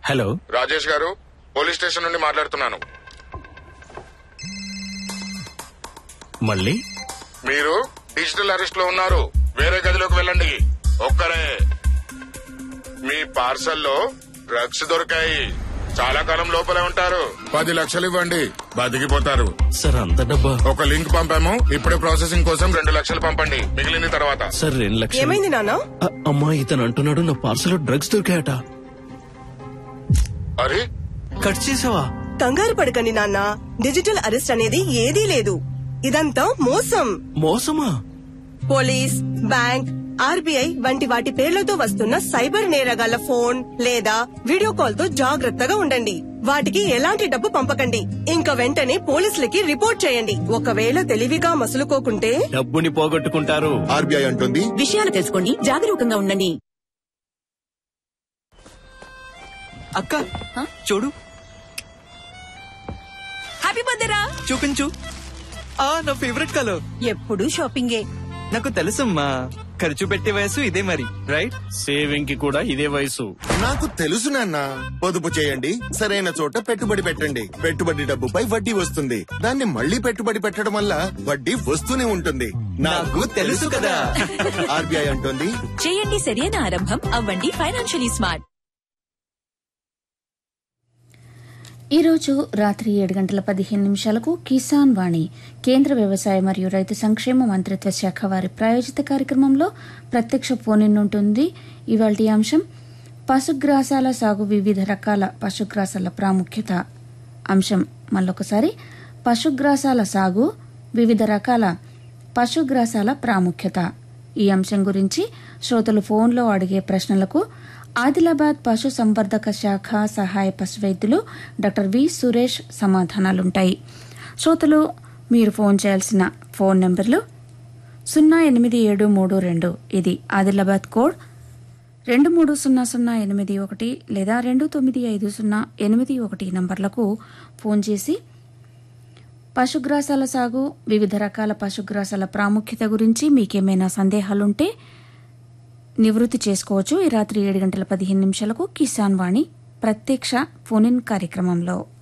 Hello Rajesh గారు police station నుండి మాట్లాడుతున్నాను మళ్ళీ మీరు డిజిటల్ అరెస్ట్ లో ఉన్నారు వేరే గదిలోకి వెళ్ళండి ఒక్కరే మీ పార్సల్లో డ్రగ్స్ దొరికాయి చాలా కాలం లోపలే ఉంటారు పది లక్షలు ఇవ్వండి బతికిపోతారు సార్ అంత డబ్బా ఒక లింక్ పంపాము ఇప్పుడే ప్రాసెసింగ్ కోసం రెండు లక్షలు పంపండి మిగిలింది తర్వాత సార్ రెండు లక్షలు ఏమైంది నాన్న అ- అమ్మా ఇతను అంటున్నాడు నా పార్సల్ డ్రగ్స్ దొరికాయట అరే కట్ చేసావా కంగారు పడకండి నాన్న డిజిటల్ అరెస్ట్ అనేది ఏదీ లేదు ఇదంతా మోసం మోసమా పోలీస్ బ్యాంక్ ఆర్బీఐ వంటి వాటి పేర్లతో వస్తున్న సైబర్ నేరగాళ్ల ఫోన్ లేదా వీడియో కాల్ తో జాగ్రత్తగా ఉండండి వాటికి ఎలాంటి డబ్బు పంపకండి ఇంకా వెంటనే పోలీసులకి రిపోర్ట్ చేయండి ఒకవేళ తెలివిగా మసులుకోకుంటే డబ్బుని పోగొట్టుకుంటారు ఆర్బీఐ అంటుంది విషయాలు తెలుసుకోండి జాగరూకంగా ఉండండి అక్క చూడు హ్యాపీ బర్త్డేరా చూపించు ఆ నా ఫేవరెట్ కలర్ ఎప్పుడు షాపింగే నాకు తెలుసమ్మా ఖర్చు పెట్టే వయసు ఇదే మరి రైట్ సేవింగ్ కి కూడా ఇదే వయసు నాకు తెలుసు నాన్న పొదుపు చేయండి సరైన చోట పెట్టుబడి పెట్టండి పెట్టుబడి డబ్బుపై వడ్డీ వస్తుంది దాన్ని మళ్ళీ పెట్టుబడి పెట్టడం వల్ల వడ్డీ వస్తూనే ఉంటుంది నాకు తెలుసు కదా. ఆర్బీఐ అంటుంది చేయండి సరైన ఆరంభం అవ్వండి ఫైనాన్షియలీ స్మార్ట్ ఈరోజు రాత్రి ఏడు గంటల పదిహేను నిమిషాలకు కిసాన్ వాణి కేంద్ర వ్యవసాయ మరియు రైతు సంక్షేమ మంత్రిత్వ శాఖ వారి ప్రాయోజిత కార్యక్రమంలో ప్రత్యక్ష ఫోన్ ఇన్ ఉంటుంది ఇవాల్టి అంశం పశుగ్రాసాల సాగు వివిధ రకాల పశుగ్రాసాల ప్రాముఖ్యత అంశం మళ్ళొకసారి పశుగ్రాసాల సాగు వివిధ రకాల పశుగ్రాసాల ప్రాముఖ్యత ఈ అంశం గురించి శ్రోతలు ఫోన్లో అడిగే ప్రశ్నలకు ఆదిలాబాద్ పశు సంవర్ధక శాఖ సహాయ పశు వైద్యులు డాక్టర్ వి సురేష్ సమాధానాలుంటాయి శ్రోతలు మీరు ఫోన్ చేయాల్సిన ఫోన్ నెంబర్లు సున్నా ఎనిమిది ఏడు మూడు రెండు ఇది ఆదిలాబాద్ కోడ్ రెండు మూడు సున్నా సున్నా ఎనిమిది ఒకటి లేదా రెండు తొమ్మిది ఐదు సున్నా ఎనిమిది ఒకటి నంబర్లకు ఫోన్ చేసి పశుగ్రాసాల సాగు వివిధ రకాల పశుగ్రాసాల ప్రాముఖ్యత గురించి మీకేమైనా సందేహాలుంటే నివృత్తి చేసుకోవచ్చు ఈ రాత్రి ఏడు గంటల పదిహేను నిమిషాలకు కిసాన్ వాణి ప్రత్యక్ష ఫోన్ ఇన్ కార్యక్రమంలో